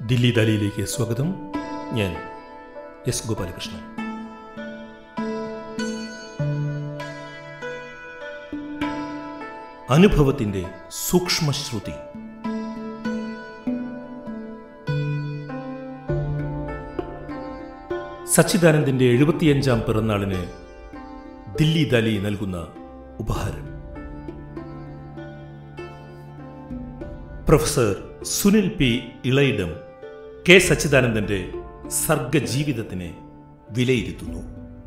ദില്ലി ദാലിയിലേക്ക് സ്വാഗതം ഞാൻ എസ് ഗോപാലകൃഷ്ണൻ അനുഭവത്തിന്റെ സൂക്ഷ്മശ്രുതി സച്ചിദാനന്ദന്റെ എഴുപത്തിയഞ്ചാം പിറന്നാളിന് ദില്ലി ദാലി നൽകുന്ന ഉപഹാരം professor Sunil P Elayidam K സച്ചിദാനന്ദന്റെ സർഗജീവിതത്തിനെ വിലയിരുത്തുന്നു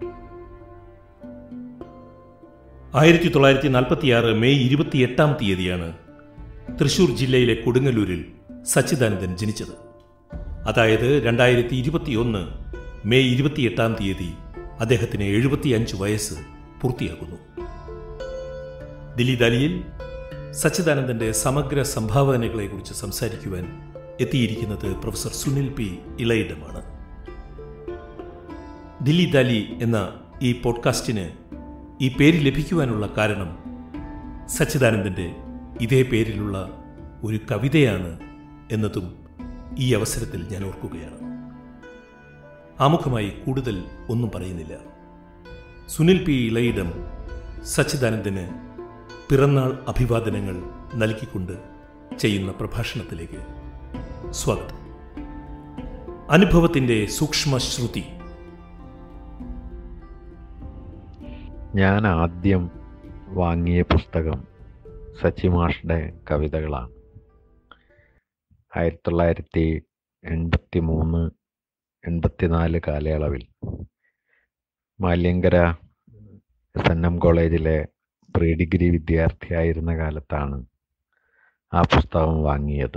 ആയിരത്തി തൊള്ളായിരത്തി നാൽപ്പത്തിയാറ് മെയ് ഇരുപത്തിയെട്ടാം തീയതിയാണ് തൃശൂർ ജില്ലയിലെ കൊടുങ്ങല്ലൂരിൽ സച്ചിദാനന്ദൻ ജനിച്ചത് അതായത് രണ്ടായിരത്തി ഇരുപത്തിയൊന്ന് മെയ് ഇരുപത്തിയെട്ടാം തീയതി അദ്ദേഹത്തിന് എഴുപത്തിയഞ്ച് വയസ്സ് പൂർത്തിയാകുന്നു ദില്ലി ദാലിയിൽ സച്ചിദാനന്ദന്റെ സമഗ്ര സംഭാവനകളെക്കുറിച്ച് സംസാരിക്കുവാൻ എത്തിയിരിക്കുന്നത് പ്രൊഫസർ സുനിൽ പി ഇളയിടമാണ് ദില്ലി ദാലി എന്ന ഈ പോഡ്കാസ്റ്റിന് ഈ പേര് ലഭിക്കുവാനുള്ള കാരണം സച്ചിദാനന്ദന്റെ ഇതേ പേരിലുള്ള ഒരു കവിതയാണ് എന്നതും ഈ അവസരത്തിൽ ഞാൻ ഓർക്കുകയാണ് ആമുഖമായി കൂടുതൽ ഒന്നും പറയുന്നില്ല സുനിൽ പി ഇളയിടം സച്ചിദാനന്ദന് പിറന്നാൾ അഭിവാദനങ്ങൾ നൽകിക്കൊണ്ട് ചെയ്യുന്ന പ്രഭാഷണത്തിലേക്ക് സ്വാഗതം അനുഭവത്തിന്റെ സൂക്ഷ്മശ്രുതി ഞാൻ ആദ്യം വാങ്ങിയ പുസ്തകം സച്ചിമാഷുടെ കവിതകളാണ് ആയിരത്തി തൊള്ളായിരത്തി എൺപത്തി മൂന്ന് എൺപത്തിനാല് കാലയളവിൽ മാല്യങ്കര എസ് എൻ എം കോളേജിലെ പ്രീ ഡിഗ്രി വിദ്യാർത്ഥിയായിരുന്ന കാലത്താണ് ആ പുസ്തകം വാങ്ങിയത്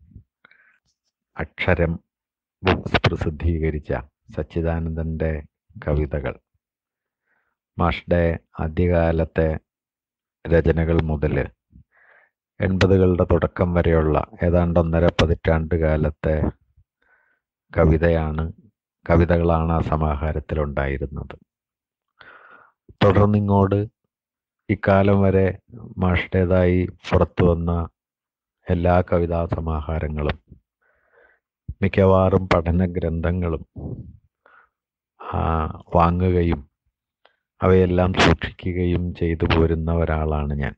അക്ഷരം ബുക്സ് പ്രസിദ്ധീകരിച്ച സച്ചിദാനന്ദൻ്റെ കവിതകൾ മാഷ്ടെ ആദ്യകാലത്തെ രചനകൾ മുതൽ എൺപതുകളുടെ തുടക്കം വരെയുള്ള ഏതാണ്ട് ഒന്നര പതിറ്റാണ്ട് കാലത്തെ കവിതയാണ് കവിതകളാണ് ആ സമാഹാരത്തിലുണ്ടായിരുന്നത് തുടർന്നിങ്ങോട്ട് ഇക്കാലം വരെ മാഷ്ടേതായി പുറത്തു വന്ന എല്ലാ കവിതാ സമാഹാരങ്ങളും മിക്കവാറും പഠന ഗ്രന്ഥങ്ങളും വാങ്ങുകയും അവയെല്ലാം സൂക്ഷിക്കുകയും ചെയ്തു പോരുന്ന ഒരാളാണ് ഞാൻ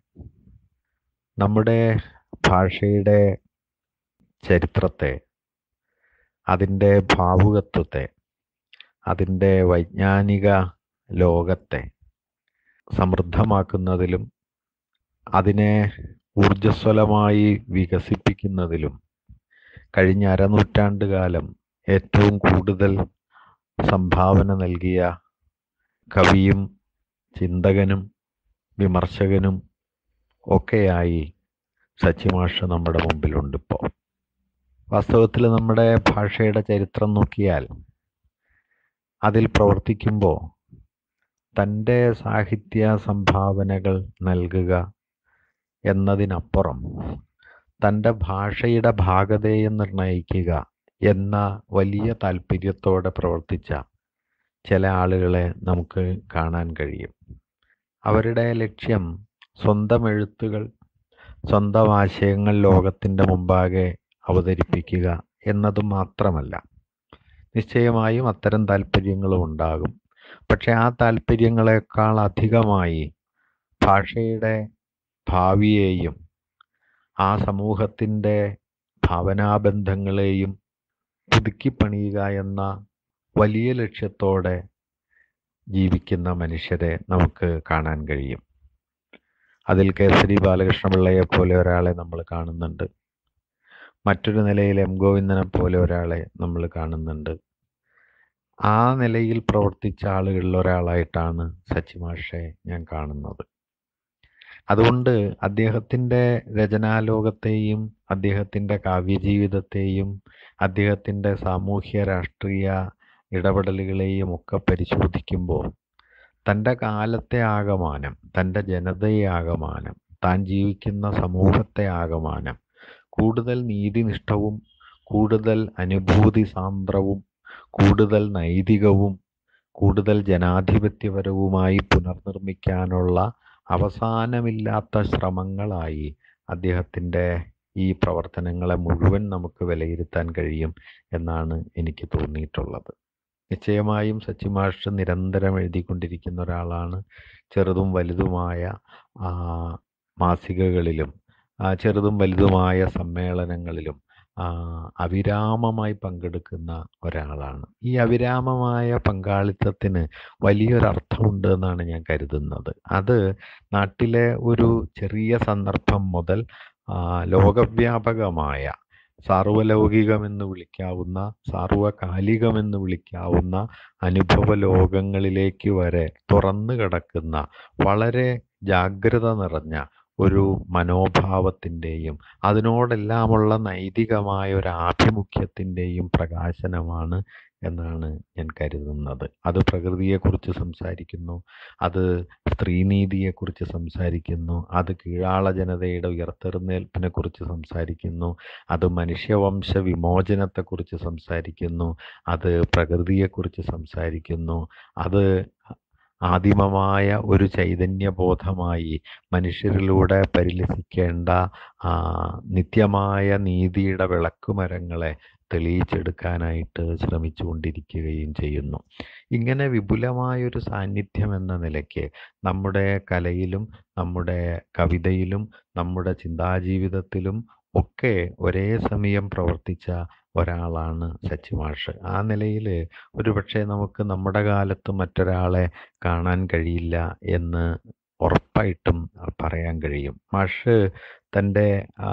നമ്മുടെ ഭാഷയുടെ ചരിത്രത്തെ അതിൻ്റെ ഭാവുകത്വത്തെ അതിൻ്റെ വൈജ്ഞാനിക ലോകത്തെ സമൃദ്ധമാക്കുന്നതിലും അതിനെ ഊർജ്ജസ്വലമായി വികസിപ്പിക്കുന്നതിലും കഴിഞ്ഞ അരനൂറ്റാണ്ട് കാലം ഏറ്റവും കൂടുതൽ സംഭാവന നൽകിയ കവിയും ചിന്തകനും വിമർശകനും ഒക്കെയായി സച്ചിമാഷ് നമ്മുടെ മുമ്പിലുണ്ട് ഇപ്പോൾ വാസ്തവത്തിൽ നമ്മുടെ ഭാഷയുടെ ചരിത്രം നോക്കിയാൽ അതിൽ പ്രവർത്തിക്കുമ്പോൾ തൻ്റെ സാഹിത്യ സംഭാവനകൾ നൽകുക എന്നതിനപ്പുറം തൻ്റെ ഭാഷയുടെ ഭാഗതയെ നിർണയിക്കുക എന്ന വലിയ താല്പര്യത്തോടെ പ്രവർത്തിച്ച ചില ആളുകളെ നമുക്ക് കാണാൻ കഴിയും അവരുടെ ലക്ഷ്യം സ്വന്തം എഴുത്തുകൾ സ്വന്തം ആശയങ്ങൾ ലോകത്തിൻ്റെ മുമ്പാകെ അവതരിപ്പിക്കുക എന്നത് മാത്രമല്ല നിശ്ചയമായും അത്തരം താല്പര്യങ്ങളും ഉണ്ടാകും പക്ഷെ ആ താല്പര്യങ്ങളെക്കാൾ അധികമായി ഭാഷയുടെ ഭാവിയെയും ആ സമൂഹത്തിൻ്റെ ഭാവനാബന്ധങ്ങളെയും പുതുക്കിപ്പണിയുക എന്ന വലിയ ലക്ഷ്യത്തോടെ ജീവിക്കുന്ന മനുഷ്യരെ നമുക്ക് കാണാൻ കഴിയും അതിൽ കേസരി ബാലകൃഷ്ണപിള്ളയെ പോലെ ഒരാളെ നമ്മൾ കാണുന്നുണ്ട് മറ്റൊരു നിലയിൽ എം ഗോവിന്ദനെ പോലെ ഒരാളെ നമ്മൾ കാണുന്നുണ്ട് ആ നിലയിൽ പ്രവർത്തിച്ച ആളുകളിൽ ഒരാളായിട്ടാണ് സച്ചിമാഷെ ഞാൻ കാണുന്നത് അതുകൊണ്ട് അദ്ദേഹത്തിൻ്റെ രചനാലോകത്തെയും അദ്ദേഹത്തിൻ്റെ കാവ്യജീവിതത്തെയും അദ്ദേഹത്തിൻ്റെ സാമൂഹ്യ രാഷ്ട്രീയ ഇടപെടലുകളെയും ഒക്കെ പരിശോധിക്കുമ്പോൾ തൻ്റെ കാലത്തെ ആകമാനം തൻ്റെ ജനതയെ ആകമാനം താൻ ജീവിക്കുന്ന സമൂഹത്തെ ആകമാനം കൂടുതൽ നീതിനിഷ്ഠവും കൂടുതൽ അനുഭൂതി സാന്ദ്രവും കൂടുതൽ നൈതികവും കൂടുതൽ ജനാധിപത്യപരവുമായി പുനർനിർമ്മിക്കാനുള്ള അവസാനമില്ലാത്ത ശ്രമങ്ങളായി അദ്ദേഹത്തിൻ്റെ ഈ പ്രവർത്തനങ്ങളെ മുഴുവൻ നമുക്ക് വിലയിരുത്താൻ കഴിയും എന്നാണ് എനിക്ക് തോന്നിയിട്ടുള്ളത് നിശ്ചയമായും സച്ചി മാഷ് നിരന്തരം എഴുതിക്കൊണ്ടിരിക്കുന്ന ഒരാളാണ് ചെറുതും വലുതുമായ ആ, മാസികകളിലും ആ, ചെറുതും വലുതുമായ സമ്മേളനങ്ങളിലും ആ, അവിരാമമായി പങ്കെടുക്കുന്ന ഒരാളാണ് ഈ അവിരാമമായ പങ്കാളിത്തത്തിന് വലിയൊരർത്ഥമുണ്ട് എന്നാണ് ഞാൻ കരുതുന്നത് അത് നാട്ടിലെ ഒരു ചെറിയ സന്ദർഭം മുതൽ ആ, ലോകവ്യാപകമായ സാർവലൗകികമെന്ന് വിളിക്കാവുന്ന സാർവകാലികമെന്ന് വിളിക്കാവുന്ന അനുഭവ ലോകങ്ങളിലേക്ക് വരെ തുറന്നു കിടക്കുന്ന വളരെ ജാഗ്രത നിറഞ്ഞ ഒരു മനോഭാവത്തിൻ്റെയും അതിനോടെല്ലാമുള്ള നൈതികമായ ഒരു ആഭിമുഖ്യത്തിൻ്റെയും പ്രകാശനമാണ് എന്നാണ് ഞാൻ കരുതുന്നത് അത് പ്രകൃതിയെക്കുറിച്ച് സംസാരിക്കുന്നു അത് സ്ത്രീനീതിയെക്കുറിച്ച് സംസാരിക്കുന്നു അത് കീഴാള ജനതയുടെ ഉയർത്തെഴുന്നേൽപ്പിനെക്കുറിച്ച് സംസാരിക്കുന്നു അത് മനുഷ്യവംശ വിമോചനത്തെക്കുറിച്ച് സംസാരിക്കുന്നു അത് പ്രകൃതിയെക്കുറിച്ച് സംസാരിക്കുന്നു അത് ആദിമമായ ഒരു ചൈതന്യബോധമായി മനുഷ്യരിലൂടെ പരിലസിക്കേണ്ട ആ, നിത്യമായ നീതിയുടെ വിളക്കുമരങ്ങളെ തെളിയിച്ചെടുക്കാനായിട്ട് ശ്രമിച്ചുകൊണ്ടിരിക്കുകയും ചെയ്യുന്നു ഇങ്ങനെ വിപുലമായൊരു സാന്നിധ്യം എന്ന നിലയ്ക്ക് നമ്മുടെ കലയിലും നമ്മുടെ കവിതയിലും നമ്മുടെ ചിന്താജീവിതത്തിലും ഒക്കെ ഒരേ സമയം പ്രവർത്തിച്ച ഒരാളാണ് സച്ചി മാഷ് ആ നിലയിൽ ഒരുപക്ഷെ നമുക്ക് നമ്മുടെ കാലത്ത് മറ്റൊരാളെ കാണാൻ കഴിയില്ല എന്ന് ഉറപ്പായിട്ടും പറയാൻ കഴിയും മാഷ് തൻ്റെ ആ,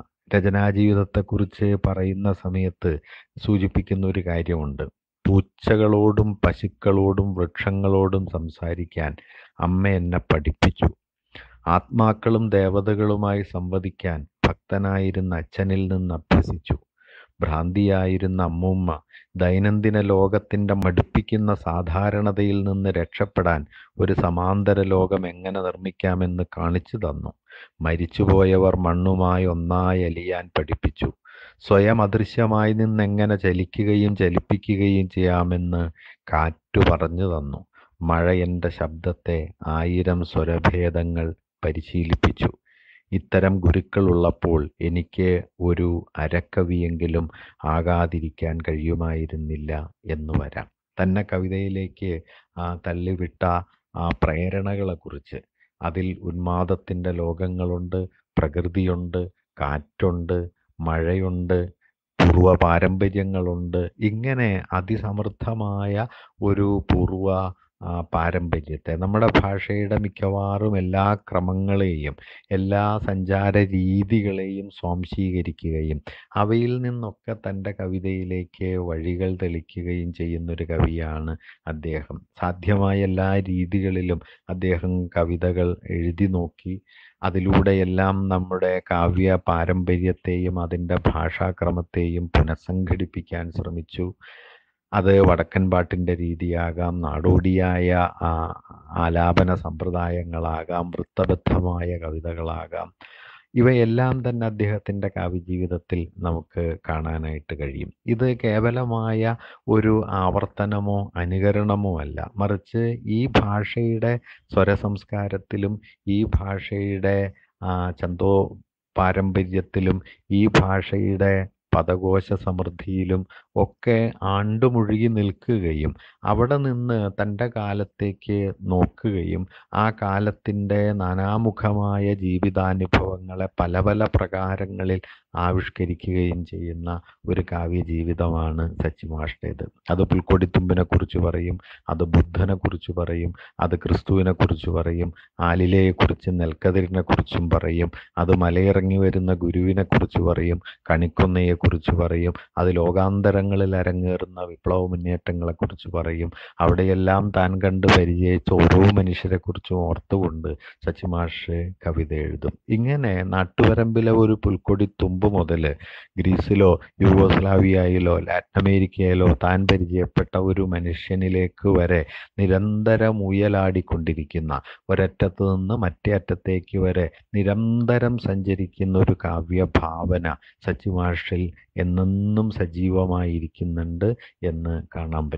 രചനാജീവിതത്തെക്കുറിച്ച് പറയുന്ന സമയത്ത് സൂചിപ്പിക്കുന്ന ഒരു കാര്യമുണ്ട് പൂച്ചകളോടും പശുക്കളോടും വൃക്ഷങ്ങളോടും സംസാരിക്കാൻ അമ്മ എന്നെ പഠിപ്പിച്ചു ആത്മാക്കളും ദേവതകളുമായി സംവദിക്കാൻ ഭക്തനായിരുന്ന അച്ഛനിൽ നിന്ന് അഭ്യസിച്ചു ഭ്രാന്തിയായിരുന്ന അമ്മൂമ്മ ദൈനംദിന ലോകത്തിൻ്റെ മടുപ്പിക്കുന്ന സാധാരണതയിൽ നിന്ന് രക്ഷപ്പെടാൻ ഒരു സമാന്തര ലോകം എങ്ങനെ നിർമ്മിക്കാമെന്ന് കാണിച്ചു തന്നു മരിച്ചുപോയവർ മണ്ണുമായി ഒന്നായി അലിയാൻ പഠിപ്പിച്ചു സ്വയം അദൃശ്യമായി നിന്നെങ്ങനെ ചലിക്കുകയും ചലിപ്പിക്കുകയും ചെയ്യാമെന്ന് കാറ്റു പറഞ്ഞു തന്നു മഴ എൻ്റെ ശബ്ദത്തെ ആയിരം സ്വരഭേദങ്ങൾ പരിശീലിപ്പിച്ചു ഇത്തരം ഗുരുക്കൾ ഉള്ളപ്പോൾ എനിക്ക് ഒരു അരക്കവിയെങ്കിലും ആകാതിരിക്കാൻ കഴിയുമായിരുന്നില്ല എന്ന് വരാം തന്നെ കവിതയിലേക്ക് ആ തള്ളിവിട്ട ആ പ്രേരണകളെക്കുറിച്ച് അതിൽ ഉന്മാദത്തിൻ്റെ ലോകങ്ങളുണ്ട് പ്രകൃതിയുണ്ട് കാറ്റുണ്ട് മഴയുണ്ട് പൂർവ പാരമ്പര്യങ്ങളുണ്ട് ഇങ്ങനെ അതിസമൃദ്ധമായ ഒരു പൂർവ ആ, പാരമ്പര്യത്തെ നമ്മുടെ ഭാഷയുടെ മിക്കവാറും എല്ലാ ക്രമങ്ങളെയും എല്ലാ സഞ്ചാര രീതികളെയും സ്വാംശീകരിക്കുകയും അവയിൽ നിന്നൊക്കെ തൻ്റെ കവിതയിലേക്ക് വഴികൾ തെളിക്കുകയും ചെയ്യുന്നൊരു കവിയാണ് അദ്ദേഹം സാധ്യമായ എല്ലാ രീതികളിലും അദ്ദേഹം കവിതകൾ എഴുതി നോക്കി അതിലൂടെയെല്ലാം നമ്മുടെ കാവ്യ പാരമ്പര്യത്തെയും അതിൻ്റെ ഭാഷാക്രമത്തെയും പുനഃസംഘടിപ്പിക്കാൻ ശ്രമിച്ചു അത് വടക്കൻ പാട്ടിൻ്റെ രീതിയാകാം നാടോടിയായ ആ, ആലാപന സമ്പ്രദായങ്ങളാകാം വൃത്തബദ്ധമായ കവിതകളാകാം ഇവയെല്ലാം തന്നെ അദ്ദേഹത്തിൻ്റെ കാവ്യജീവിതത്തിൽ നമുക്ക് കാണാനായിട്ട് കഴിയും ഇത് കേവലമായ ഒരു ആവർത്തനമോ അനുകരണമോ അല്ല മറിച്ച് ഈ ഭാഷയുടെ സ്വരസംസ്കാരത്തിലും ഈ ഭാഷയുടെ ആ, ചന്തോ പാരമ്പര്യത്തിലും ഈ ഭാഷയുടെ പദകോശ സമൃദ്ധിയിലും ഒക്കെ ആണ്ടുമുഴുകി നിൽക്കുകയും അവിടെ നിന്ന് തൻ്റെ കാലത്തേക്ക് നോക്കുകയും ആ കാലത്തിൻ്റെ നാനാമുഖമായ ജീവിതാനുഭവങ്ങളെ പല പല പ്രകാരങ്ങളിൽ ആവിഷ്കരിക്കുകയും ചെയ്യുന്ന ഒരു കാവ്യ ജീവിതമാണ് സച്ചിമാഷ്ടേത് അത് പുൽക്കൊടിത്തുമ്പിനെ കുറിച്ച് പറയും അത് ബുദ്ധനെ കുറിച്ച് പറയും അത് ക്രിസ്തുവിനെ കുറിച്ച് പറയും ആലിലയെക്കുറിച്ച് നെൽക്കതിരിനെ കുറിച്ചും പറയും അത് മലയിറങ്ങി വരുന്ന ഗുരുവിനെ കുറിച്ച് പറയും കണിക്കൊന്നയെക്കുറിച്ച് പറയും അത് ലോകാന്തരങ്ങളിൽ അരങ്ങേറുന്ന വിപ്ലവ മുന്നേറ്റങ്ങളെക്കുറിച്ച് പറയും അവിടെയെല്ലാം താൻ കണ്ട് പരിചയിച്ച ഓരോ മനുഷ്യരെക്കുറിച്ചും ഓർത്തുകൊണ്ട് സച്ചിമാഷ് കവിത എഴുതും ഇങ്ങനെ നാട്ടുവരമ്പിലെ ഒരു പുൽക്കൊടി തുമ്പ് മുതൽ ഗ്രീസിലോ യൂഗോസ്ലാവിയയിലോ ലാറ്റിൻ അമേരിക്കയിലോ താൻ പരിചയപ്പെട്ട ഒരു മനുഷ്യനിലേക്ക് വരെ നിരന്തരം ഉയലാടിക്കൊണ്ടിരിക്കുന്ന ഒരറ്റത്ത് നിന്ന് മറ്റേ അറ്റത്തേക്ക് വരെ നിരന്തരം സഞ്ചരിക്കുന്ന ഒരു കാവ്യഭാവന സച്ചിമാഷിൽ എന്നെന്നും സജീവമായിരിക്കുന്നുണ്ട് എന്ന് കാണാൻ പറ്റും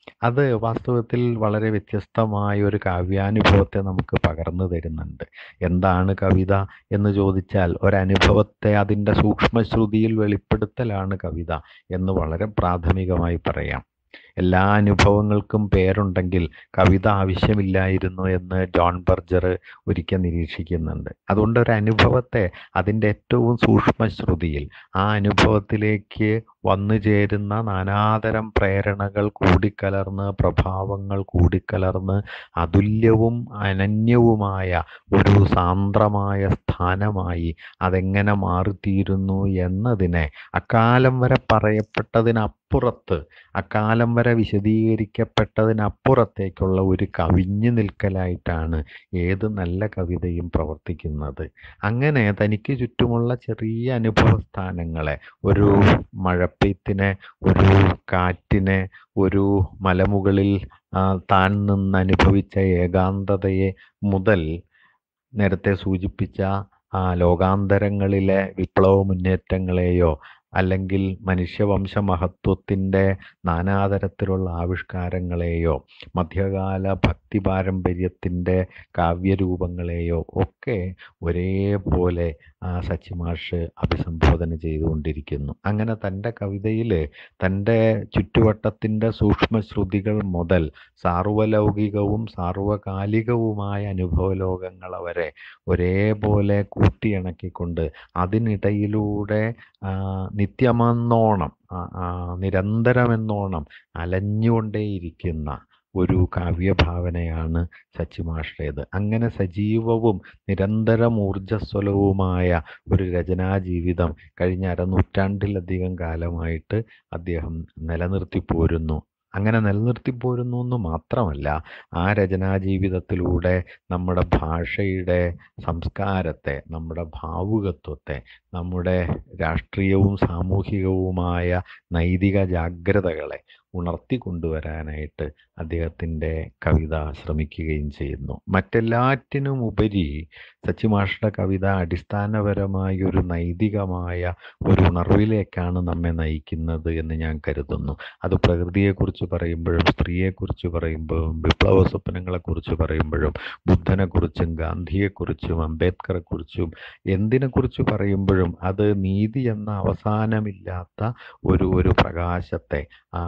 അത് വാസ്തവത്തിൽ വളരെ വ്യത്യസ്തമായ ഒരു കാവ്യാനുഭവത്തെ നമുക്ക് പകർന്നു തരുന്നുണ്ട് എന്താണ് കവിത എന്ന് ചോദിച്ചാൽ ഒരനുഭവത്തെ അതിൻ്റെ സൂക്ഷ്മശ്രുതിയിൽ വെളിപ്പെടുത്തലാണ് കവിത എന്ന് വളരെ പ്രാഥമികമായി പറയാം എല്ലാ അനുഭവങ്ങൾക്കും പേരുണ്ടെങ്കിൽ കവിത ആവശ്യമില്ലായിരുന്നു എന്ന് ജോൺ ബർജർ ഒരിക്കൽ നിരീക്ഷിക്കുന്നുണ്ട് അതുകൊണ്ട് ഒരു അനുഭവത്തെ അതിൻ്റെ ഏറ്റവും സൂക്ഷ്മശ്രുതിയിൽ ആ അനുഭവത്തിലേക്ക് വന്നു ചേരുന്ന നാനാതരം പ്രേരണകൾ കൂടിക്കലർന്ന് പ്രഭാവങ്ങൾ കൂടിക്കലർന്ന് അതുല്യവും അനന്യവുമായ ഒരു സാന്ദ്രമായ സ്ഥാനമായി അതെങ്ങനെ മാറിത്തീരുന്നു എന്നതിനെ അക്കാലം വരെ പറയപ്പെട്ടതിനപ്പുറത്ത് അക്കാലം വരെ വിശദീകരിക്കപ്പെട്ടതിനപ്പുറത്തേക്കുള്ള ഒരു കവിഞ്ഞു നിൽക്കലായിട്ടാണ് ഏത് നല്ല കവിതയും പ്രവർത്തിക്കുന്നത് അങ്ങനെ തനിക്ക് ചുറ്റുമുള്ള ചെറിയ അനുഭവ സ്ഥാനങ്ങളെ ഒരു മഴപ്പെയ്ത്തിനെ ഒരു കാറ്റിനെ ഒരു മലമുകളിൽ ആ, താൻ നിന്ന് അനുഭവിച്ച ഏകാന്തതയെ മുതൽ നേരത്തെ സൂചിപ്പിച്ച ആ ലോകാന്തരങ്ങളിലെ വിപ്ലവ മുന്നേറ്റങ്ങളെയോ അല്ലെങ്കിൽ മനുഷ്യവംശ മഹത്വത്തിൻ്റെ നാനാതരത്തിലുള്ള ആവിഷ്കാരങ്ങളെയോ മധ്യകാല ഭക്തി പാരമ്പര്യത്തിൻ്റെ കാവ്യരൂപങ്ങളെയോ ഒക്കെ ഒരേപോലെ ആ സച്ചിമാഷ് അഭിസംബോധന ചെയ്തുകൊണ്ടിരിക്കുന്നു അങ്ങനെ തൻ്റെ കവിതയിൽ തൻ്റെ ചുറ്റുവട്ടത്തിൻ്റെ സൂക്ഷ്മശ്രുതികൾ മുതൽ സാർവലൗകികവും സാർവകാലികവുമായ അനുഭവലോകങ്ങളെ വരെ ഒരേപോലെ കൂട്ടിയിണക്കിക്കൊണ്ട് അതിനിടയിലൂടെ ആ, നിത്യമെന്നോണം ആ, ആ, നിരന്തരമെന്നോണം അലഞ്ഞുകൊണ്ടേയിരിക്കുന്ന ഒരു കാവ്യഭാവനയാണ് സച്ചിമാഷയുടേത് അങ്ങനെ സജീവവും നിരന്തരം ഊർജ്ജസ്വലവുമായ ഒരു രചനാജീവിതം കഴിഞ്ഞ അരനൂറ്റാണ്ടിലധികം കാലമായിട്ട് അദ്ദേഹം നിലനിർത്തി പോരുന്നു അങ്ങനെ നിലനിർത്തി പോരുന്നു എന്ന് മാത്രമല്ല ആ രചനാജീവിതത്തിലൂടെ നമ്മുടെ ഭാഷയുടെ സംസ്കാരത്തെ നമ്മുടെ ഭാവുകത്വത്തെ നമ്മുടെ രാഷ്ട്രീയവും സാമൂഹികവുമായ നൈതിക ജാഗ്രതകളെ ഉണർത്തിക്കൊണ്ടുവരാനായിട്ട് അദ്ദേഹത്തിൻ്റെ കവിത ശ്രമിക്കുകയും ചെയ്യുന്നു മറ്റെല്ലാറ്റിനും ഉപരി സച്ചിമാഷയുടെ കവിത അടിസ്ഥാനപരമായ ഒരു നൈതികമായ ഒരു ഉണർവിലേക്കാണ് നമ്മെ നയിക്കുന്നത് എന്ന് ഞാൻ കരുതുന്നു അത് പ്രകൃതിയെക്കുറിച്ച് പറയുമ്പോഴും സ്ത്രീയെക്കുറിച്ച് പറയുമ്പോഴും വിപ്ലവ സ്വപ്നങ്ങളെക്കുറിച്ച് പറയുമ്പോഴും ബുദ്ധനെക്കുറിച്ചും ഗാന്ധിയെക്കുറിച്ചും അംബേദ്കറെക്കുറിച്ചും എന്തിനെക്കുറിച്ച് പറയുമ്പോഴും അത് നീതി എന്ന അവസാനമില്ലാത്ത ഒരു ഒരു പ്രകാശത്തെ ആ,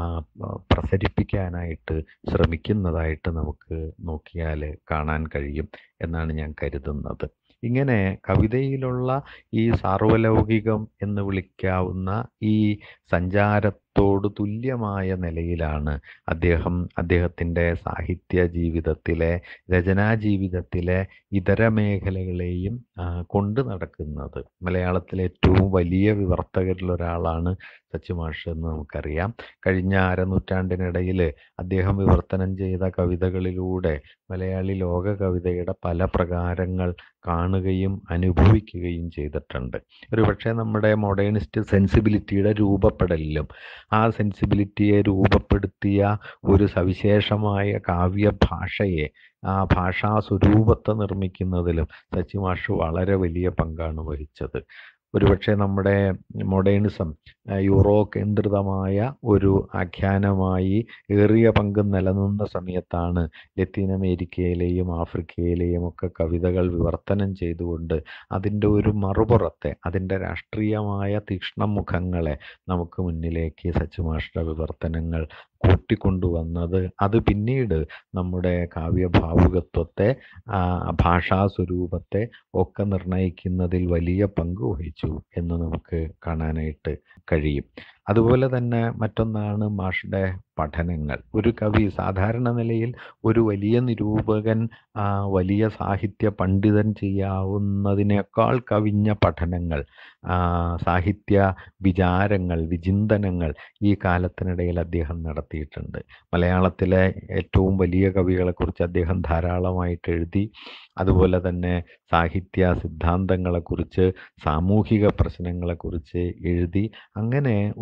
പ്രസരിപ്പിക്കാനായിട്ട് ശ്രമിക്കുന്നതായിട്ട് നമുക്ക് നോക്കിയാൽ കാണാൻ കഴിയും എന്നാണ് ഞാൻ കരുതുന്നത് ഇങ്ങനെ കവിതയിലുള്ള ഈ സാർവലൗകികം എന്ന് വിളിക്കാവുന്ന ഈ സഞ്ചാരത്തോട് തുല്യമായ നിലയിലാണ് അദ്ദേഹം അദ്ദേഹത്തിൻ്റെ സാഹിത്യ ജീവിതത്തിലെ രചനാ ജീവിതത്തിലെ ഇതര മേഖലകളെയും ആ, കൊണ്ടു നടക്കുന്നത് മലയാളത്തിലെ ഏറ്റവും വലിയ വിവർത്തകരിൽ ഒരാളാണ് സച്ചിമാഷ് എന്ന് നമുക്കറിയാം കഴിഞ്ഞ അരനൂറ്റാണ്ടിനിടയിൽ അദ്ദേഹം വിവർത്തനം ചെയ്ത കവിതകളിലൂടെ മലയാളി ലോക കവിതയുടെ പല പ്രകാരങ്ങൾ കാണുകയും അനുഭവിക്കുകയും ചെയ്തിട്ടുണ്ട് ഒരുപക്ഷെ നമ്മുടെ മോഡേണിസ്റ്റ് സെൻസിബിലിറ്റിയുടെ രൂപപ്പെടലിലും ആ സെൻസിബിലിറ്റിയെ രൂപപ്പെടുത്തിയ ഒരു സവിശേഷമായ കാവ്യഭാഷയെ ആ ഭാഷാ സ്വരൂപത്തെ നിർമ്മിക്കുന്നതിലും സച്ചിമാഷ് വളരെ വലിയ പങ്കാണ് വഹിച്ചത് ഒരുപക്ഷെ നമ്മുടെ മോഡേണിസം ആ, യൂറോ കേന്ദ്രിതമായ ഒരു ആഖ്യാനമായി ഏറിയ പങ്ക് നിലനിന്ന സമയത്താണ് ലത്തീൻ അമേരിക്കയിലെയും ആഫ്രിക്കയിലെയും ഒക്കെ കവിതകൾ വിവർത്തനം ചെയ്തുകൊണ്ട് അതിൻ്റെ ഒരു മറുപുറത്തെ അതിൻ്റെ രാഷ്ട്രീയമായ തീക്ഷ്ണമുഖങ്ങളെ നമുക്ക് മുന്നിലേക്ക് സച്ചിമാഷ്ട വിവർത്തനങ്ങൾ കൂട്ടിക്കൊണ്ടുവന്നത് അത് പിന്നീട് നമ്മുടെ കാവ്യഭാവുകത്വത്തെ ആ, ഭാഷാ സ്വരൂപത്തെ ഒക്കെ നിർണ്ണയിക്കുന്നതിൽ വലിയ പങ്ക് വഹിച്ചു എന്ന് നമുക്ക് കാണാനായിട്ട് കഴിയും അതുപോലെ തന്നെ മറ്റൊന്നാണ് മാഷുടെ പഠനങ്ങൾ ഒരു കവി സാധാരണ നിലയിൽ ഒരു വലിയ നിരൂപകൻ ആ, വലിയ സാഹിത്യ പണ്ഡിതൻ ചെയ്യാവുന്നതിനേക്കാൾ കവിഞ്ഞ പഠനങ്ങൾ ആ, സാഹിത്യ വിചാരങ്ങൾ വിചിന്തനങ്ങൾ ഈ കാലത്തിനിടയിൽ അദ്ദേഹം നടത്തിയിട്ടുണ്ട് മലയാളത്തിലെ ഏറ്റവും വലിയ കവികളെക്കുറിച്ച് അദ്ദേഹം ധാരാളമായിട്ട് എഴുതി അതുപോലെ തന്നെ സാഹിത്യ സിദ്ധാന്തങ്ങളെക്കുറിച്ച് സാമൂഹിക പ്രശ്നങ്ങളെക്കുറിച്ച് എഴുതി അങ്ങനെ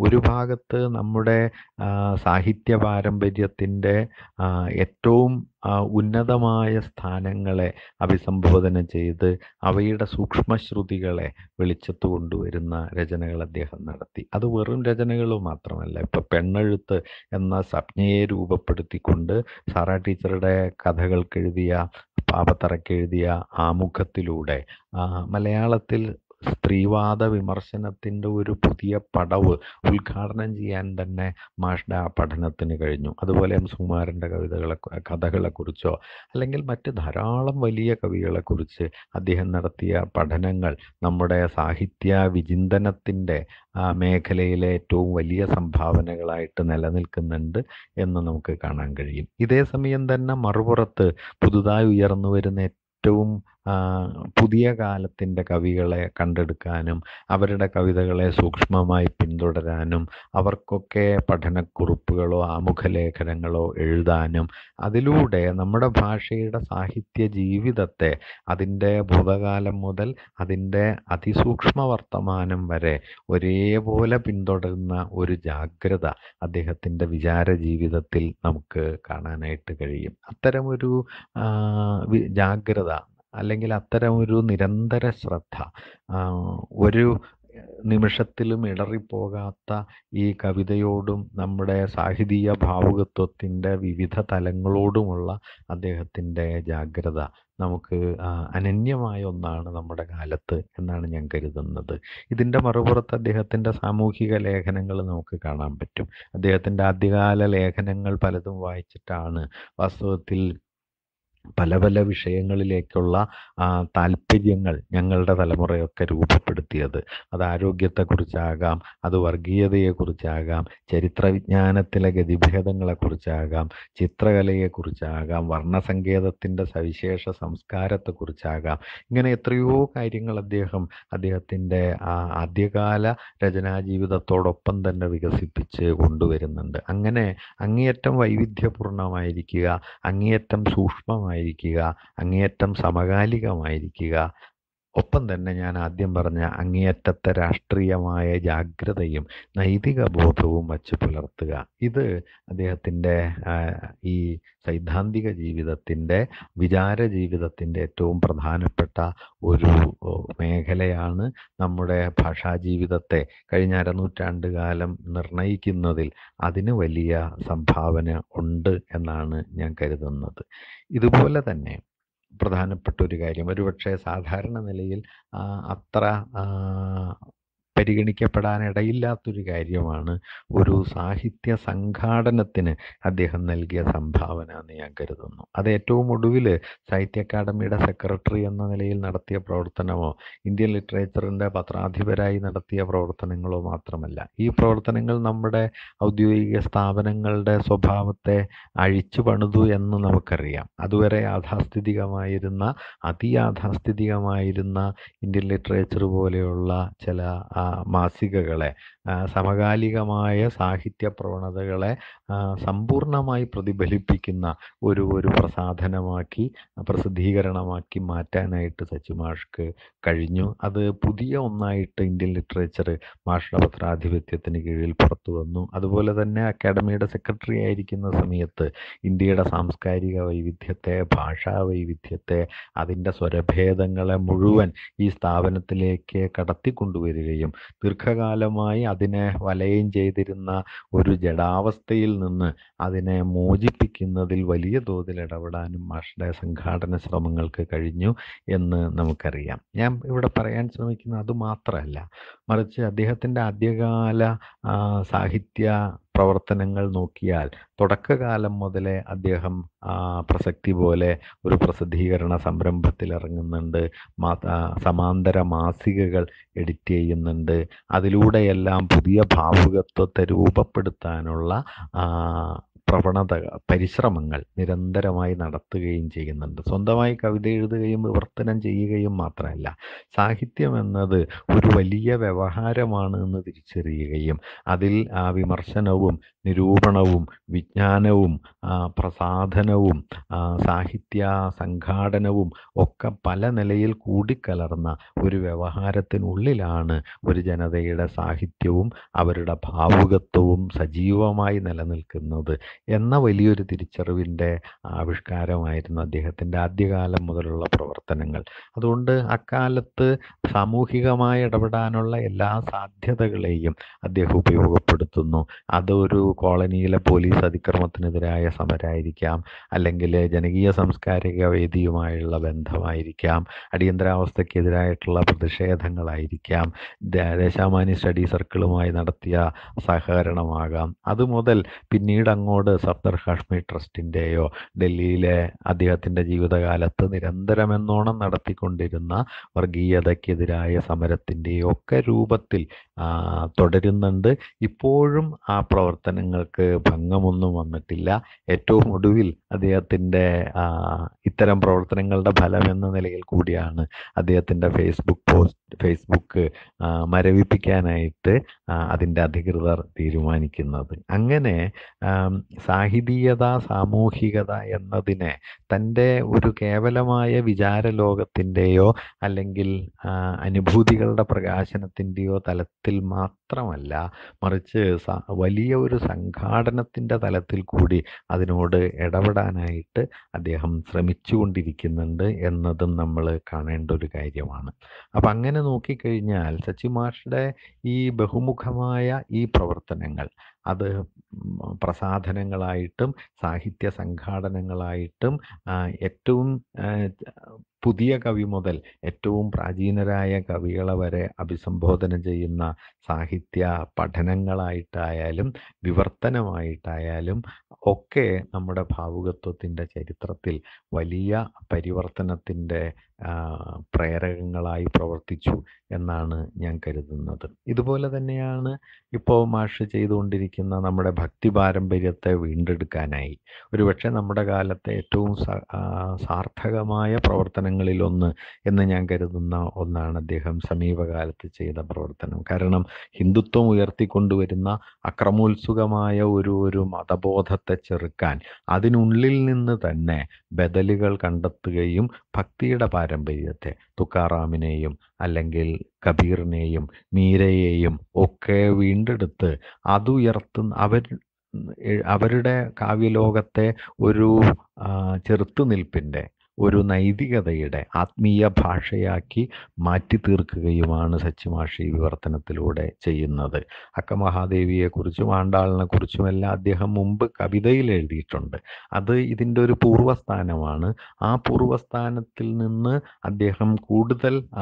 ഒരു ഭാഗത്ത് നമ്മുടെ ആ, സാഹിത്യ പാരമ്പര്യത്തിൻ്റെ ആ, ഏറ്റവും ആ, ഉന്നതമായ സ്ഥാനങ്ങളെ അഭിസംബോധന ചെയ്ത് അവയുടെ സൂക്ഷ്മശ്രുതികളെ വെളിച്ചത്ത് കൊണ്ടുവരുന്ന രചനകൾ അദ്ദേഹം നടത്തി അത് വെറും രചനകൾ മാത്രമല്ല ഇപ്പം പെണ്ണെഴുത്ത് എന്ന സംജ്ഞയെ രൂപപ്പെടുത്തിക്കൊണ്ട് സാറാ ടീച്ചറുടെ കഥകൾക്കെഴുതിയ പാപത്തറക്കെഴുതിയ ആമുഖത്തിലൂടെ ആ, മലയാളത്തിൽ സ്ത്രീവാദ വിമർശനത്തിൻ്റെ ഒരു പുതിയ പടവ് ഉദ്ഘാടനം ചെയ്യാൻ തന്നെ മാഷ്ടെ ആ പഠനത്തിന് കഴിഞ്ഞു അതുപോലെ എം സുകുമാരൻ്റെ കവിതകളെ കഥകളെക്കുറിച്ചോ അല്ലെങ്കിൽ മറ്റ് ധാരാളം വലിയ കവികളെക്കുറിച്ച് അദ്ദേഹം നടത്തിയ പഠനങ്ങൾ നമ്മുടെ സാഹിത്യ വിചിന്തനത്തിൻ്റെ ആ മേഖലയിലെ ഏറ്റവും വലിയ സംഭാവനകളായിട്ട് നിലനിൽക്കുന്നുണ്ട് എന്ന് നമുക്ക് കാണാൻ കഴിയും ഇതേ സമയം തന്നെ മറുപുറത്ത് പുതുതായി ഉയർന്നു വരുന്ന ഏറ്റവും ആ, പുതിയ കാലത്തിൻ്റെ കവികളെ കണ്ടെടുക്കാനും അവരുടെ കവിതകളെ സൂക്ഷ്മമായി പിന്തുടരാനും അവർക്കൊക്കെ പഠനക്കുറിപ്പുകളോ ആമുഖലേഖനങ്ങളോ എഴുതാനും അതിലൂടെ നമ്മുടെ ഭാഷയുടെ സാഹിത്യ ജീവിതത്തെ അതിൻ്റെ ഭൂതകാലം മുതൽ അതിൻ്റെ അതിസൂക്ഷ്മ വർത്തമാനം വരെ ഒരേപോലെ പിന്തുടരുന്ന ഒരു ജാഗ്രത അദ്ദേഹത്തിൻ്റെ വിചാര ജീവിതത്തിൽ നമുക്ക് കാണാനായിട്ട് കഴിയും അത്തരമൊരു ആ, വി- ജാഗ്രത അല്ലെങ്കിൽ അത്തരമൊരു നിരന്തര ശ്രദ്ധ ആ, ഒരു നിമിഷത്തിലും ഇടറിപ്പോകാത്ത ഈ കവിതയോടും നമ്മുടെ സാഹിതീയ ഭാവുകത്വത്തിൻ്റെ വിവിധ തലങ്ങളോടുമുള്ള അദ്ദേഹത്തിൻ്റെ ജാഗ്രത നമുക്ക് ആ, അനന്യമായ ഒന്നാണ് നമ്മുടെ കാലത്ത് എന്നാണ് ഞാൻ കരുതുന്നത് ഇതിൻ്റെ മറുപുറത്ത് അദ്ദേഹത്തിൻ്റെ സാമൂഹിക ലേഖനങ്ങൾ നമുക്ക് കാണാൻ പറ്റും അദ്ദേഹത്തിൻ്റെ ആദ്യകാല ലേഖനങ്ങൾ പലതും വായിച്ചിട്ടാണ് വാസ്തവത്തിൽ പല പല വിഷയങ്ങളിലേക്കുള്ള ആ, താല്പര്യങ്ങൾ ഞങ്ങളുടെ തലമുറയൊക്കെ രൂപപ്പെടുത്തിയത് അത് ആരോഗ്യത്തെക്കുറിച്ചാകാം അത് വർഗീയതയെക്കുറിച്ചാകാം ചരിത്ര വിജ്ഞാനത്തിലെ ഗതിഭേദങ്ങളെക്കുറിച്ചാകാം ചിത്രകലയെക്കുറിച്ചാകാം വർണ്ണസങ്കേതത്തിൻ്റെ സവിശേഷ സംസ്കാരത്തെക്കുറിച്ചാകാം ഇങ്ങനെ എത്രയോ കാര്യങ്ങൾ അദ്ദേഹം അദ്ദേഹത്തിൻ്റെ ആ ആദ്യകാല രചനാ ജീവിതത്തോടൊപ്പം തന്നെ വികസിപ്പിച്ച് കൊണ്ടുവരുന്നുണ്ട് അങ്ങനെ അങ്ങേയറ്റം വൈവിധ്യപൂർണമായിരിക്കുക അങ്ങേയറ്റം സൂക്ഷ്മമായിരിക്കുക അങ്ങേയറ്റം സമകാലികമായിരിക്കുക ഒപ്പം തന്നെ ഞാൻ ആദ്യം പറഞ്ഞ അങ്ങേയറ്റത്തെ രാഷ്ട്രീയമായ ജാഗ്രതയും നൈതിക ബോധവും വച്ച് പുലർത്തുക ഇത് അദ്ദേഹത്തിൻ്റെ ആ, ഈ സൈദ്ധാന്തിക ജീവിതത്തിൻ്റെ വിചാര ജീവിതത്തിൻ്റെ ഏറ്റവും പ്രധാനപ്പെട്ട ഒരു ഓ, മേഖലയാണ് നമ്മുടെ ഭാഷാ ജീവിതത്തെ കഴിഞ്ഞ അരനൂറ്റാണ്ട് കാലം നിർണയിക്കുന്നതിൽ അതിന് വലിയ സംഭാവന ഉണ്ട് എന്നാണ് ഞാൻ കരുതുന്നത് ഇതുപോലെ തന്നെ പ്രധാനപ്പെട്ട ഒരു കാര്യം ഒരുപക്ഷെ സാധാരണ നിലയിൽ ആ, അത്ര ആ, പരിഗണിക്കപ്പെടാനിടയില്ലാത്തൊരു കാര്യമാണ് ഒരു സാഹിത്യ സംഘാടനത്തിന് അദ്ദേഹം നൽകിയ സംഭാവന എന്ന് ഞാൻ കരുതുന്നു അത് ഏറ്റവും ഒടുവിൽ സാഹിത്യ അക്കാദമിയുടെ സെക്രട്ടറി എന്ന നിലയിൽ നടത്തിയ പ്രവർത്തനമോ ഇന്ത്യൻ ലിറ്ററേച്ചറിൻ്റെ പത്രാധിപരായി നടത്തിയ പ്രവർത്തനങ്ങളോ മാത്രമല്ല ഈ പ്രവർത്തനങ്ങൾ നമ്മുടെ ഔദ്യോഗിക സ്ഥാപനങ്ങളുടെ സ്വഭാവത്തെ അഴിച്ചു പണിതു എന്ന് നമുക്കറിയാം അതുവരെ യാഥാസ്ഥിതികമായിരുന്ന അതിയാഥാസ്ഥിതികമായിരുന്ന ഇന്ത്യൻ ലിറ്ററേച്ചർ പോലെയുള്ള ചില ആ, മാസികകളെ ആ, സമകാലികമായ സാഹിത്യ പ്രവണതകളെ ആ, സമ്പൂർണ്ണമായി പ്രതിഫലിപ്പിക്കുന്ന ഒരു ഒരു പ്രസാധനമാക്കി പ്രസിദ്ധീകരണമാക്കി മാറ്റാനായിട്ട് സച്ചി മാഷ്ക്ക് കഴിഞ്ഞു അത് പുതിയ ഒന്നായിട്ട് ഇന്ത്യൻ ലിറ്ററേച്ചർ മാഷ്ടെ പത്രാധിപത്യത്തിന് കീഴിൽ പുറത്തു വന്നു അതുപോലെ തന്നെ അക്കാഡമിയുടെ സെക്രട്ടറി ആയിരിക്കുന്ന സമയത്ത് ഇന്ത്യയുടെ സാംസ്കാരിക വൈവിധ്യത്തെ ഭാഷാ വൈവിധ്യത്തെ അതിൻ്റെ സ്വരഭേദങ്ങളെ മുഴുവൻ ഈ സ്ഥാപനത്തിലേക്ക് കടത്തിക്കൊണ്ടുവരികയും ദീർഘകാലമായി അതിനെ വലയം ചെയ്തിരുന്ന ഒരു ജഡാവസ്ഥയിൽ നിന്ന് അതിനെ മോചിപ്പിക്കുന്നതിൽ വലിയ തോതിൽ ഇടപെടാനും മാഷ്ടെ സംഘാടന ശ്രമങ്ങൾക്ക് കഴിഞ്ഞു എന്ന് നമുക്കറിയാം ഞാൻ ഇവിടെ പറയാൻ ശ്രമിക്കുന്നത് അത് മാത്രമല്ല മറിച്ച് അദ്ദേഹത്തിൻ്റെ ആദ്യകാല ആ, സാഹിത്യ പ്രവർത്തനങ്ങൾ നോക്കിയാൽ തുടക്കകാലം മുതലേ അദ്ദേഹം ആ, പ്രസക്തി പോലെ ഒരു പ്രസിദ്ധീകരണ സംരംഭത്തിൽ ഇറങ്ങുന്നുണ്ട് മാ ആ, സമാന്തര മാസികകൾ എഡിറ്റ് ചെയ്യുന്നുണ്ട് അതിലൂടെയെല്ലാം പുതിയ ഭാവുകത്വത്തെ രൂപപ്പെടുത്താനുള്ള ആ, പ്രവണത പരിശ്രമങ്ങൾ നിരന്തരമായി നടത്തുകയും ചെയ്യുന്നുണ്ട് സ്വന്തമായി കവിത എഴുതുകയും വിവർത്തനം ചെയ്യുകയും മാത്രമല്ല സാഹിത്യം എന്നത് ഒരു വലിയ വ്യവഹാരമാണ് എന്ന് തിരിച്ചറിയുകയും അതിൽ ആ വിമർശനവും നിരൂപണവും വിജ്ഞാനവും ആ, പ്രസാധനവും ആ, സാഹിത്യ സംഘാടനവും ഒക്കെ പല നിലയിൽ കൂടിക്കലർന്ന ഒരു വ്യവഹാരത്തിനുള്ളിലാണ് ഒരു ജനതയുടെ സാഹിത്യവും അവരുടെ ഭാവുകത്വവും സജീവമായി നിലനിൽക്കുന്നത് എന്ന വലിയൊരു തിരിച്ചറിവിൻ്റെ ആവിഷ്കാരമായിരുന്നു അദ്ദേഹത്തിൻ്റെ ആദ്യകാലം മുതലുള്ള പ്രവർത്തനങ്ങൾ അതുകൊണ്ട് അക്കാലത്ത് സാമൂഹികമായി ഇടപെടാനുള്ള എല്ലാ സാധ്യതകളെയും അദ്ദേഹം ഉപയോഗപ്പെടുത്തുന്നു അതൊരു കോളനിയിലെ പോലീസ് അതിക്രമത്തിനെതിരായ സമരമായിരിക്കാം അല്ലെങ്കിൽ ജനകീയ സാംസ്കാരിക വേദിയുമായുള്ള ബന്ധമായിരിക്കാം അടിയന്തരാവസ്ഥക്കെതിരായിട്ടുള്ള പ്രതിഷേധങ്ങളായിരിക്കാം ദേ- ദേശാമാനി സ്റ്റഡി സർക്കിളുമായി നടത്തിയ സഹകരണമാകാം അതുമുതൽ പിന്നീട് അങ്ങോട്ട് സഫ്ദർ ഹാഷ്മി ട്രസ്റ്റിൻ്റെയോ ഡൽഹിയിലെ അദ്ദേഹത്തിൻ്റെ ജീവിതകാലത്ത് നിരന്തരമെന്നോണം നടത്തിക്കൊണ്ടിരുന്ന വർഗീയതയ്ക്കെതിരായ സമരത്തിൻ്റെയോ ഒക്കെ രൂപത്തിൽ ആ, തുടരുന്നുണ്ട് ഇപ്പോഴും ആ പ്രവർത്തനങ്ങൾക്ക് ഭംഗമൊന്നും വന്നിട്ടില്ല ഏറ്റവും ഒടുവിൽ അദ്ദേഹത്തിൻ്റെ ആ, ഇത്തരം പ്രവർത്തനങ്ങളുടെ ഫലം എന്ന നിലയിൽ കൂടിയാണ് അദ്ദേഹത്തിൻ്റെ ഫേസ്ബുക്ക് പോസ്റ്റ് ഫേസ്ബുക്ക് ആ, മരവിപ്പിക്കാനായിട്ട് ആ, അതിൻ്റെ അധികൃതർ തീരുമാനിക്കുന്നത് അങ്ങനെ ആം, സാഹിതീയത സാമൂഹികത എന്നതിനെ തൻ്റെ ഒരു കേവലമായ വിചാര ലോകത്തിൻ്റെയോ അല്ലെങ്കിൽ ആ, അനുഭൂതികളുടെ പ്രകാശനത്തിൻ്റെയോ തലത്തിൽ മാത്രമല്ല മറിച്ച് സ- വലിയ ഒരു സംഘാടനത്തിൻ്റെ തലത്തിൽ കൂടി അതിനോട് ഇടപെടാനായിട്ട് അദ്ദേഹം ശ്രമിച്ചുകൊണ്ടിരിക്കുന്നുണ്ട് എന്നതും നമ്മൾ കാണേണ്ട ഒരു കാര്യമാണ് അപ്പം അങ്ങനെ നോക്കിക്കഴിഞ്ഞാൽ സച്ചി മാഷുടെ ഈ ബഹുമുഖമായ ഈ പ്രവർത്തനങ്ങൾ അത് ഉം, പ്രസാധനങ്ങളായിട്ടും സാഹിത്യ സംഘാടനങ്ങളായിട്ടും ആ, ഏറ്റവും ആ, പുതിയ കവി മുതൽ ഏറ്റവും പ്രാചീനരായ കവികളെ വരെ അഭിസംബോധന ചെയ്യുന്ന സാഹിത്യ പഠനങ്ങളായിട്ടായാലും വിവർത്തനമായിട്ടായാലും ഒക്കെ നമ്മുടെ ഭാവുകത്വത്തിൻ്റെ ചരിത്രത്തിൽ വലിയ പരിവർത്തനത്തിൻ്റെ ആ, പ്രേരകങ്ങളായി പ്രവർത്തിച്ചു എന്നാണ് ഞാൻ കരുതുന്നത് ഇതുപോലെ തന്നെയാണ് ഇപ്പോൾ മാഷ് ചെയ്തുകൊണ്ടിരിക്കുന്ന നമ്മുടെ ഭക്തി പാരമ്പര്യത്തെ വീണ്ടെടുക്കാനായി ഒരുപക്ഷെ നമ്മുടെ കാലത്തെ ഏറ്റവും സ- ആ, സാർത്ഥകമായ പ്രവർത്തനങ്ങളിലൊന്ന് എന്ന് ഞാൻ കരുതുന്ന ഒന്നാണ് അദ്ദേഹം സമീപകാലത്ത് ചെയ്ത പ്രവർത്തനം കാരണം ഹിന്ദുത്വം ഉയർത്തിക്കൊണ്ടുവരുന്ന അക്രമോത്സുകമായ ഒരു ഒരു മതബോധത്തെ ചെറുക്കാൻ അതിനുള്ളിൽ നിന്ന് തന്നെ ബദലുകൾ കണ്ടെത്തുകയും ഭക്തിയുടെ പാരമ്പര്യത്തെ തുക്കാറാമിനെയും അല്ലെങ്കിൽ കബീറിനെയും മീരയെയും ഒക്കെ വീണ്ടെടുത്ത് അതുയർത്തുന്ന അവർ അവരുടെ കാവ്യലോകത്തെ ഒരു ആ, ചെറുത്തുനിൽപ്പിൻ്റെ ഒരു നൈതികതയുടെ ആത്മീയ ഭാഷയാക്കി മാറ്റി തീർക്കുകയുമാണ് സച്ചിമാഷി വിവർത്തനത്തിലൂടെ ചെയ്യുന്നത് അക്ക മഹാദേവിയെക്കുറിച്ചും ആണ്ടാളിനെ കുറിച്ചുമെല്ലാം അദ്ദേഹം മുമ്പ് കവിതയിൽ എഴുതിയിട്ടുണ്ട് അത് ഇതിൻ്റെ ഒരു പൂർവ്വസ്ഥാനമാണ് ആ പൂർവ്വസ്ഥാനത്തിൽ നിന്ന് അദ്ദേഹം കൂടുതൽ ആ,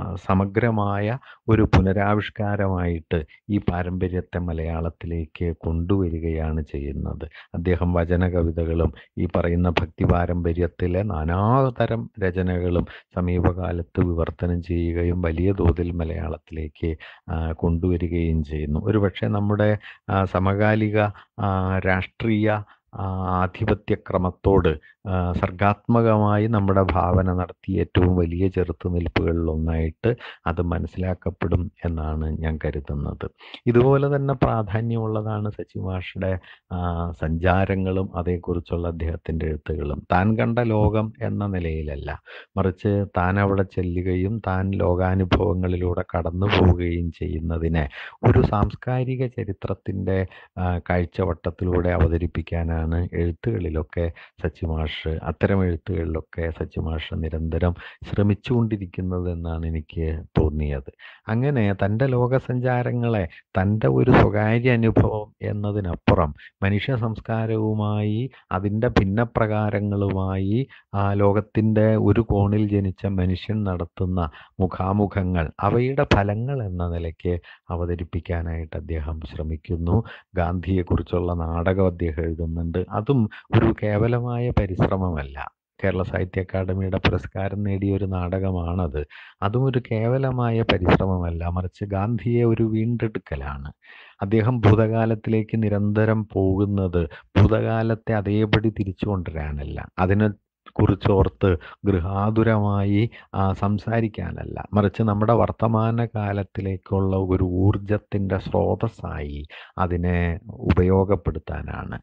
സമഗ്രമായ ഒരു പുനരാവിഷ്കാരമായിട്ട് ഈ പാരമ്പര്യത്തെ മലയാളത്തിലേക്ക് കൊണ്ടുവരികയാണ് ചെയ്യുന്നത് അദ്ദേഹം വചന കവിതകളും ഈ പറയുന്ന ഭക്തി പാരമ്പര്യത്തിലെ നാനാതരം രചനകളും സമീപകാലത്ത് വിവർത്തനം ചെയ്യുകയും വലിയ തോതിൽ മലയാളത്തിലേക്ക് ആ, കൊണ്ടുവരികയും ചെയ്യുന്നു ഒരുപക്ഷെ നമ്മുടെ ആ, സമകാലിക ആ, രാഷ്ട്രീയ ആ, ആധിപത്യക്രമത്തോട് ആ, സർഗാത്മകമായി നമ്മുടെ ഭാവന നടത്തിയ ഏറ്റവും വലിയ ചെറുത്തുനിൽപ്പുകളിലൊന്നായിട്ട് അത് മനസ്സിലാക്കപ്പെടും എന്നാണ് ഞാൻ കരുതുന്നത് ഇതുപോലെ തന്നെ പ്രാധാന്യമുള്ളതാണ് സച്ചി മാഷുടെ ആ, സഞ്ചാരങ്ങളും അതേക്കുറിച്ചുള്ള അദ്ദേഹത്തിൻ്റെ എഴുത്തുകളും താൻ കണ്ട ലോകം എന്ന നിലയിലല്ല മറിച്ച് താൻ അവിടെ ചെല്ലുകയും താൻ ലോകാനുഭവങ്ങളിലൂടെ കടന്നു പോവുകയും ചെയ്യുന്നതിനെ ഒരു സാംസ്കാരിക ചരിത്രത്തിൻ്റെ ആ, കാഴ്ചവട്ടത്തിലൂടെ അവതരിപ്പിക്കാനാണ് എഴുത്തുകളിലൊക്കെ സച്ചിമാഷ് അത്തരം എഴുത്തുകളിലൊക്കെ സച്ചിമാഷ് നിരന്തരം ശ്രമിച്ചുകൊണ്ടിരിക്കുന്നത് എന്നാണ് എനിക്ക് തോന്നിയത് അങ്ങനെ തൻ്റെ ലോകസഞ്ചാരങ്ങളെ തൻ്റെ ഒരു സ്വകാര്യ അനുഭവം എന്നതിനപ്പുറം മനുഷ്യ സംസ്കാരവുമായി അതിൻ്റെ ഭിന്നപ്രകാരങ്ങളുമായി ആ ലോകത്തിൻ്റെ ഒരു കോണിൽ ജനിച്ച മനുഷ്യൻ നടത്തുന്ന മുഖാമുഖങ്ങൾ അവയുടെ ഫലങ്ങൾ എന്ന നിലയ്ക്ക് അവതരിപ്പിക്കാനായിട്ട് അദ്ദേഹം ശ്രമിക്കുന്നു ഗാന്ധിയെക്കുറിച്ചുള്ള നാടകം അദ്ദേഹം എഴുതുന്നുണ്ട് അതും ഒരു കേവലമായ പരിശ്രമമല്ല കേരള സാഹിത്യ അക്കാദമിയുടെ പുരസ്കാരം നേടിയ ഒരു നാടകമാണത് അതും ഒരു കേവലമായ പരിശ്രമമല്ല മറിച്ച് ഗാന്ധിയെ ഒരു വീണ്ടെടുക്കലാണ് അദ്ദേഹം ഭൂതകാലത്തിലേക്ക് നിരന്തരം പോകുന്നത് ഭൂതകാലത്തെ അതേപടി തിരിച്ചു കൊണ്ടുവരാനല്ല അതിനെ കുറിച്ചോർത്ത് ഗൃഹാതുരമായി ആ, സംസാരിക്കാനല്ല മറിച്ച് നമ്മുടെ വർത്തമാന കാലത്തിലേക്കുള്ള ഒരു ഊർജത്തിൻ്റെ സ്രോതസ്സായി അതിനെ ഉപയോഗപ്പെടുത്താനാണ്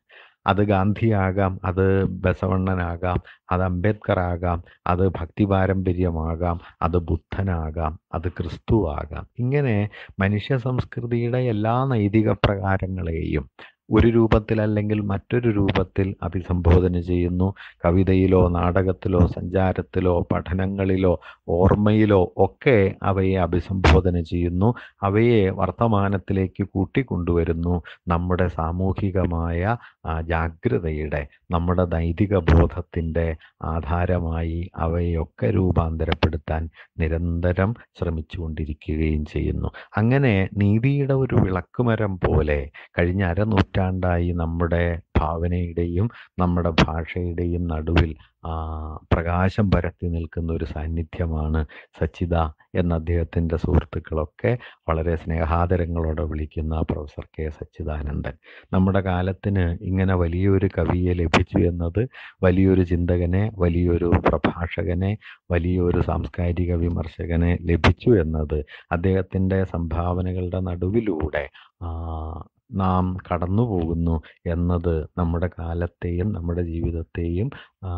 അത് ഗാന്ധിയാകാം അത് ബസവണ്ണനാകാം അത് അംബേദ്കർ ആകാം അത് ഭക്തി പാരമ്പര്യമാകാം അത് ബുദ്ധനാകാം അത് ക്രിസ്തുവാകാം ഇങ്ങനെ മനുഷ്യ സംസ്കൃതിയുടെ എല്ലാ നൈതിക പ്രകാരങ്ങളെയും ഒരു രൂപത്തിൽ അല്ലെങ്കിൽ മറ്റൊരു രൂപത്തിൽ അഭിസംബോധന ചെയ്യുന്നു കവിതയിലോ നാടകത്തിലോ സഞ്ചാരത്തിലോ പഠനങ്ങളിലോ ഓർമ്മയിലോ ഒക്കെ അവയെ അഭിസംബോധന ചെയ്യുന്നു അവയെ വർത്തമാനത്തിലേക്ക് കൂട്ടിക്കൊണ്ടുവരുന്നു നമ്മുടെ സാമൂഹികമായ ആ, ജാഗ്രതയുടെ നമ്മുടെ നൈതിക ബോധത്തിൻ്റെ ആധാരമായി അവയൊക്കെ രൂപാന്തരപ്പെടുത്താൻ നിരന്തരം ശ്രമിച്ചുകൊണ്ടിരിക്കുകയും ചെയ്യുന്നു അങ്ങനെ നീതിയുടെ ഒരു വിളക്കുമരം പോലെ കഴിഞ്ഞ അരനൂറ്റാണ്ടായി നമ്മുടെ ഭാവനയുടെയും നമ്മുടെ ഭാഷയുടെയും നടുവിൽ ആ, പ്രകാശം പരത്തി നിൽക്കുന്ന ഒരു സാന്നിധ്യമാണ് സച്ചിത എന്ന അദ്ദേഹത്തിൻ്റെ സുഹൃത്തുക്കളൊക്കെ വളരെ സ്നേഹാദരങ്ങളോടെ വിളിക്കുന്ന പ്രൊഫസർ കെ സച്ചിദാനന്ദൻ നമ്മുടെ കാലത്തിന് ഇങ്ങനെ വലിയൊരു കവിയെ ലഭിച്ചു എന്നത് വലിയൊരു ചിന്തകനെ വലിയൊരു പ്രഭാഷകനെ വലിയൊരു സാംസ്കാരിക വിമർശകനെ ലഭിച്ചു എന്നത് അദ്ദേഹത്തിൻ്റെ സംഭാവനകളുടെ നടുവിലൂടെ ആ, നാം കടന്നു പോകുന്നു എന്നത് നമ്മുടെ കാലത്തെയും നമ്മുടെ ജീവിതത്തെയും ആ,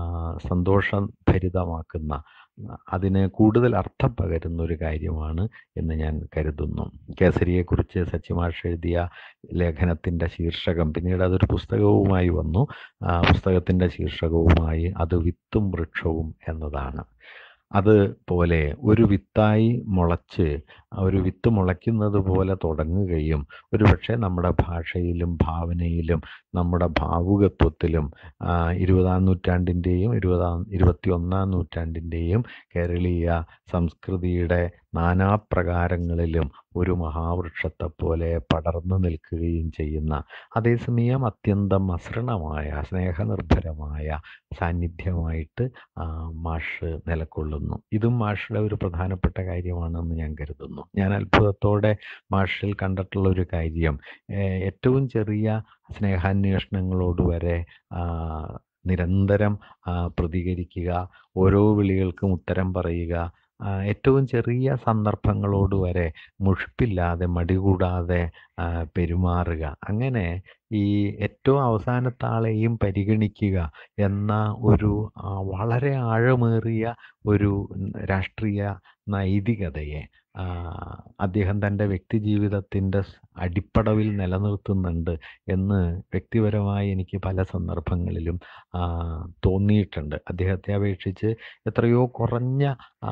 സന്തോഷഭരിതമാക്കുന്ന അതിന് കൂടുതൽ അർത്ഥം പകരുന്ന ഒരു കാര്യമാണ് എന്ന് ഞാൻ കരുതുന്നു കേസരിയെക്കുറിച്ച് സച്ചിമാഷ് എഴുതിയ ലേഖനത്തിൻ്റെ ശീർഷകം പിന്നീട് അതൊരു പുസ്തകവുമായി വന്നു ആ പുസ്തകത്തിൻ്റെ ശീർഷകവുമായി അത് വിത്തും വൃക്ഷവും എന്നതാണ് അതുപോലെ ഒരു വിത്തായി മുളച്ച് ഒരു വിത്ത് മുളയ്ക്കുന്നത് പോലെ തുടങ്ങുകയും ഒരുപക്ഷെ നമ്മുടെ ഭാഷയിലും ഭാവനയിലും നമ്മുടെ ഭാവുകത്വത്തിലും ആ, ഇരുപതാം നൂറ്റാണ്ടിൻ്റെയും ഇരുപതാം ഇരുപത്തി ഒന്നാം നൂറ്റാണ്ടിൻ്റെയും കേരളീയ സംസ്കൃതിയുടെ നാനാപ്രകാരങ്ങളിലും ഒരു മഹാവൃക്ഷത്തെ പോലെ പടർന്നു നിൽക്കുകയും ചെയ്യുന്ന അതേസമയം അത്യന്തം അസൃണമായ സ്നേഹനിർഭരമായ സാന്നിധ്യമായിട്ട് ആ, മാഷ് നിലകൊള്ളുന്നു ഇതും മാഷുടെ ഒരു പ്രധാനപ്പെട്ട കാര്യമാണെന്ന് ഞാൻ കരുതുന്നു ഞാൻ അത്ഭുതത്തോടെ മാഷിൽ കണ്ടിട്ടുള്ള ഒരു കാര്യം ഏഹ്, ഏറ്റവും ചെറിയ സ്നേഹാന്വേഷണങ്ങളോട് വരെ ആ, നിരന്തരം ആ, പ്രതികരിക്കുക ഓരോ വിളികൾക്കും ഉത്തരം പറയുക ആ, ഏറ്റവും ചെറിയ സന്ദർഭങ്ങളോട് വരെ മുഷിപ്പില്ലാതെ മടികൂടാതെ ആ, പെരുമാറുക അങ്ങനെ ഈ ഏറ്റവും അവസാനത്തെ ആളെയും പരിഗണിക്കുക എന്ന ഒരു ആ, വളരെ ആഴമേറിയ ഒരു രാഷ്ട്രീയ നൈതികതയെ ആ, അദ്ദേഹം തൻ്റെ വ്യക്തിജീവിതത്തിൻ്റെ സ് അടിപ്പടവിൽ നിലനിർത്തുന്നുണ്ട് എന്ന് വ്യക്തിപരമായി എനിക്ക് പല സന്ദർഭങ്ങളിലും ആ, തോന്നിയിട്ടുണ്ട് അദ്ദേഹത്തെ അപേക്ഷിച്ച് എത്രയോ കുറഞ്ഞ ആ,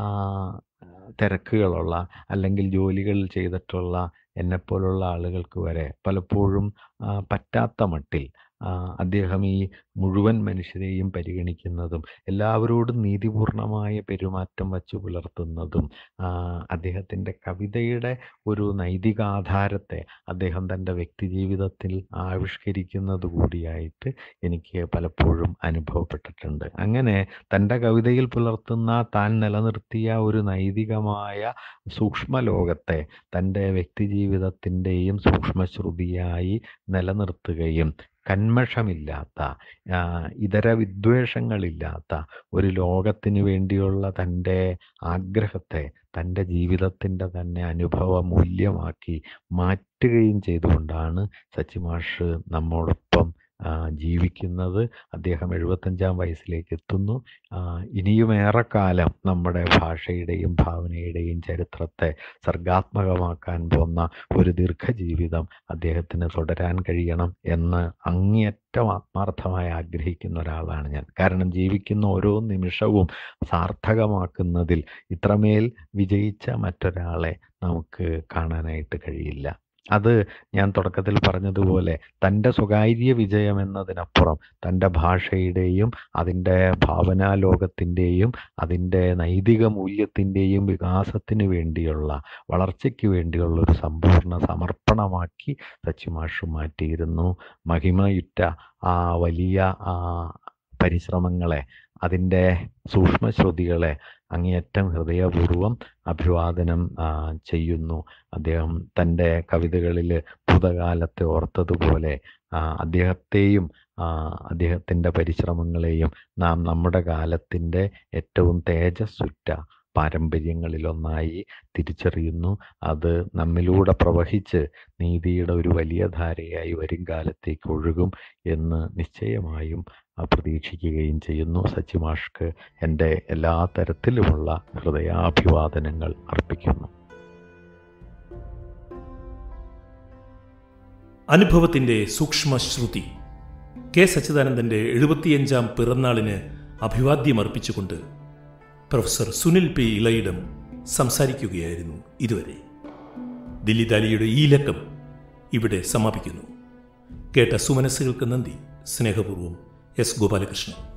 തിരക്കുകളുള്ള അല്ലെങ്കിൽ ജോലികൾ ചെയ്തിട്ടുള്ള എന്നെപ്പോലുള്ള ആളുകൾക്ക് വരെ പലപ്പോഴും ആ, പറ്റാത്ത മട്ടിൽ ആ, അദ്ദേഹം ഈ മുഴുവൻ മനുഷ്യരെയും പരിഗണിക്കുന്നതും എല്ലാവരോടും നീതിപൂർണമായ പെരുമാറ്റം വച്ചു പുലർത്തുന്നതും ആ, അദ്ദേഹത്തിൻ്റെ കവിതയുടെ ഒരു നൈതികാധാരത്തെ അദ്ദേഹം തൻ്റെ വ്യക്തിജീവിതത്തിൽ ആവിഷ്കരിക്കുന്നത് കൂടിയായിട്ട് എനിക്ക് പലപ്പോഴും അനുഭവപ്പെട്ടിട്ടുണ്ട് അങ്ങനെ തൻ്റെ കവിതയിൽ പുലർത്തുന്ന താൻ നിലനിർത്തിയ ഒരു നൈതികമായ സൂക്ഷ്മലോകത്തെ തൻ്റെ വ്യക്തിജീവിതത്തിൻ്റെയും സൂക്ഷ്മശ്രുതിയായി നിലനിർത്തുകയും കന്മഷമില്ലാത്ത ആ, ഇതര വിദ്വേഷങ്ങളില്ലാത്ത ഒരു ലോകത്തിന് വേണ്ടിയുള്ള തൻ്റെ ആഗ്രഹത്തെ തൻ്റെ ജീവിതത്തിൻ്റെ തന്നെ അനുഭവ മൂല്യമാക്കി മാറ്റുകയും ചെയ്തുകൊണ്ടാണ് സച്ചിമാഷ് നമ്മോടൊപ്പം ആ, ജീവിക്കുന്നത് അദ്ദേഹം എഴുപത്തഞ്ചാം വയസ്സിലേക്ക് എത്തുന്നു ആ, ഇനിയും ഏറെക്കാലം നമ്മുടെ ഭാഷയുടെയും ഭാവനയുടെയും ചരിത്രത്തെ സർഗാത്മകമാക്കാൻ പോന്ന ഒരു ദീർഘജീവിതം അദ്ദേഹത്തിന് തുടരാൻ കഴിയണം എന്ന് അങ്ങേയറ്റം ആത്മാർത്ഥമായി ആഗ്രഹിക്കുന്ന ഒരാളാണ് ഞാൻ കാരണം ജീവിക്കുന്ന ഓരോ നിമിഷവും സാർത്ഥകമാക്കുന്നതിൽ ഇത്രമേൽ വിജയിച്ച മറ്റൊരാളെ നമുക്ക് കാണാനായിട്ട് കഴിയില്ല അത് ഞാൻ തുടക്കത്തിൽ പറഞ്ഞതുപോലെ തൻ്റെ സ്വകാര്യ വിജയം എന്നതിനപ്പുറം തൻ്റെ ഭാഷയുടെയും അതിൻ്റെ ഭാവനാലോകത്തിൻ്റെയും അതിൻ്റെ നൈതിക മൂല്യത്തിൻ്റെയും വികാസത്തിന് വേണ്ടിയുള്ള വളർച്ചയ്ക്ക് വേണ്ടിയുള്ള ഒരു സമ്പൂർണ്ണ സമർപ്പണമാക്കി സച്ചിമാഷു മാറ്റിയിരുന്നു മഹിമയുറ്റ ആ വലിയ ആ പരിശ്രമങ്ങളെ അതിൻ്റെ സൂക്ഷ്മശ്രുതികളെ അങ്ങേയറ്റം ഹൃദയപൂർവ്വം അഭിവാദനം ആ, ചെയ്യുന്നു അദ്ദേഹം തൻ്റെ കവിതകളിൽ ഭൂതകാലത്തെ ഓർത്തതുപോലെ ആ, അദ്ദേഹത്തെയും ആ, അദ്ദേഹത്തിൻ്റെ പരിശ്രമങ്ങളെയും നാം നമ്മുടെ കാലത്തിൻ്റെ ഏറ്റവും തേജസ്സുറ്റ പാരമ്പര്യങ്ങളിലൊന്നായി തിരിച്ചറിയുന്നു അത് നമ്മിലൂടെ പ്രവഹിച്ച് നീതിയുടെ ഒരു വലിയ ധാരയായി വരും കാലത്തേക്ക് ഒഴുകും എന്ന് നിശ്ചയമായും പ്രതീക്ഷിക്കുകയും ചെയ്യുന്നു സച്ചിമാഷ്ക്ക് എൻ്റെ എല്ലാ തരത്തിലുമുള്ള ഹൃദയാഭിവാദനങ്ങൾ അർപ്പിക്കുന്നു അനുഭവത്തിൻ്റെ സൂക്ഷ്മശ്രുതി കെ സച്ചിദാനന്ദൻ്റെ എഴുപത്തിയഞ്ചാം പിറന്നാളിന് അഭിവാദ്യമർപ്പിച്ചുകൊണ്ട് പ്രൊഫസർ സുനിൽ പി ഇളയിടം സംസാരിക്കുകയായിരുന്നു ഇതുവരെ ദില്ലി ദാലിയുടെ ഈ ലക്കം ഇവിടെ സമാപിക്കുന്നു കേട്ട സുമനസ്സുകൾക്ക് നന്ദി സ്നേഹപൂർവ്വം എസ് ഗോപാലകൃഷ്ണൻ